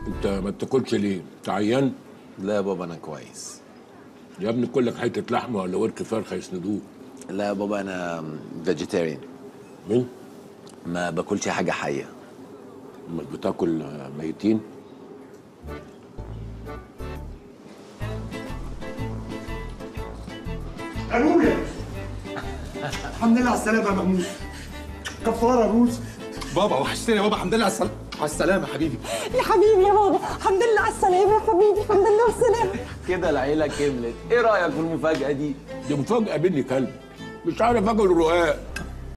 انت ما بتاكلش ليه؟ انت عيان؟ لا يا بابا انا كويس يا ابني كلك حته لحمه ولا ورك فرخه يسندوه لا يا بابا انا فيجيتيريان مين؟ ما باكلش حاجه حيه امال بتاكل ميتين؟ ابويا الحمد لله على السلامه يا مأمون كفاره يا روز بابا وحشتني يا بابا الحمد لله على السلامة على السلامة حبيبي يا حبيبي يا بابا الحمد لله على السلامة يا حبيبي الحمد لله على السلامة كده العيله كملت ايه رايك في المفاجاه دي دي مفاجاه بني كلب مش عارف اكل الرقاق